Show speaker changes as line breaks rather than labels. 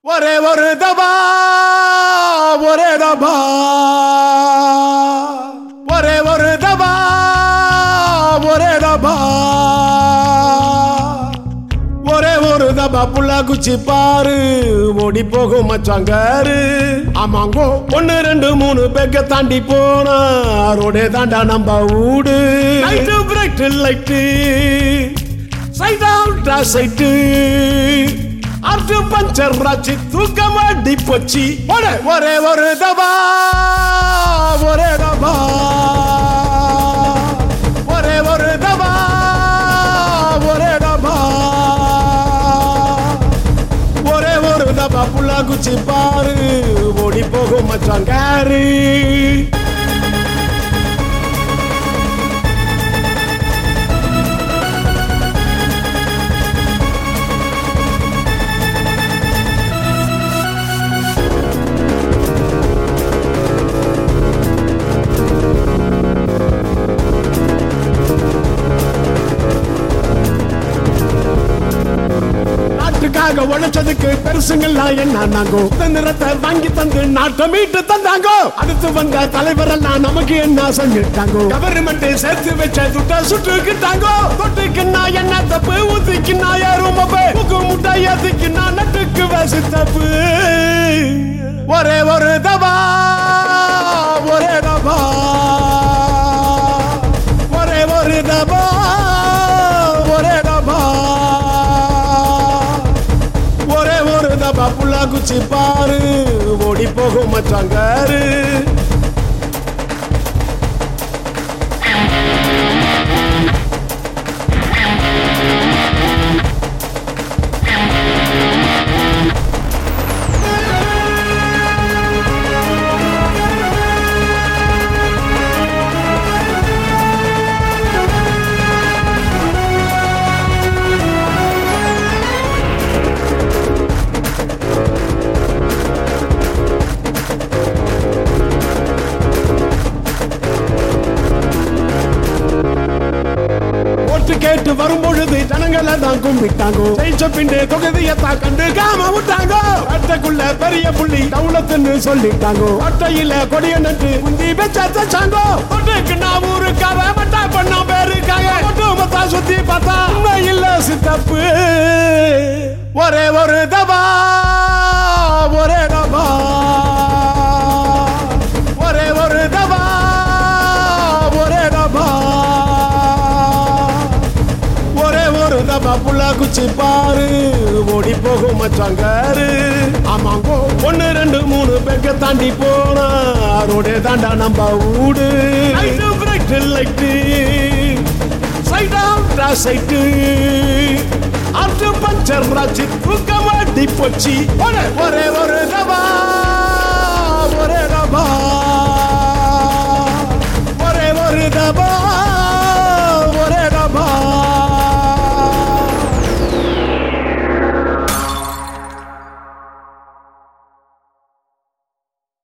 ஒரே ஒரு தபா ஒரே தபா ஒரே ஒரு தபா ஒரே தபா ஒரே ஒரு தபா புள்ள குச்சி பாரு ஓடி போகும் மச்சாங்காரு ஆமாங்கோ ஒன்னு ரெண்டு மூணு பேக்க தாண்டி போனா ரோடே தாண்டா நம்ம ஊடு லைட்டு பிரைட் லைட்டு சைட் அவுட்டா சைட்டு அர்ஜு பஞ்சர் ராச்சி தூக்கம் அடி போச்சு ஒரே ஒரே ஒரு தபா ஒரே தபா ஒரே ஒரு தபா ஒரே தபா ஒரே ஒரு தபா புள்ள குச்சி பாரு ஓடி போகும் மச்சாங்காரு நாட்டுக்காக உழைச்சதுக்கு பெருசுங்கெல்லாம் என்ன நாங்கோ சுதந்திரத்தை வாங்கி தந்து நாட்டை மீட்டு தந்தாங்கோ அடுத்து வந்த தலைவர் எல்லாம் நமக்கு என்ன செஞ்சுட்டாங்கோ கவர்மெண்ட் சேர்த்து வச்ச துட்ட சுட்டுக்கிட்டாங்கோ தொட்டுக்குன்னா என்ன தப்பு ஊத்திக்குன்னா யாரும் மப்பு முக்கு முட்டை ஏத்திக்குன்னா நட்டுக்கு வசி தப்பு ஒரே ஒரு தபா ஒரே தபா ஒரே ஒரு தபா ஒரே தபா ஒரே ஒரு தபா புள்ள குச்சி பாரு ஓடி போகும் மச்சாங்காரு ஓட்டு கேட்டு வரும்பொழுது ஜனங்களை தான் கும்பிட்டாங்கோ ஜெயிச்ச பிண்டு தொகுதியை தான் கண்டு காம விட்டாங்கோ அட்டைக்குள்ள பெரிய புள்ளி தவுளத்துன்னு சொல்லிட்டாங்கோ அட்டையில கொடிய நட்டு குந்தி வச்சாங்கோ ஒட்டுக்கு நான் ஊருக்காக மட்டா பண்ண பேருக்காக ஒட்டு மொத்தா சுத்தி பார்த்தா உண்மை இல்ல சித்தப்பு ஒரே ஒரு தபா ஒரே தபா ஒரே ஒரு தபா ஒரே தபா ஒரே ஒரு தபா புள்ள குச்சி பாரு ஓடி போகும் மச்சாங்காரு ஆமாங்கோ ஒன்னு ரெண்டு மூணு பேக்க தாண்டி போனா ரோடே தாண்டா நம்ம ஊடு லைட்டு பிரைட் லைட்டு சைட் அவுட்டா சைட்டு அர்ஜு பஞ்சர் ராச்சி தூக்கம் அடி போச்சு ஒரே ஒரே ஒரு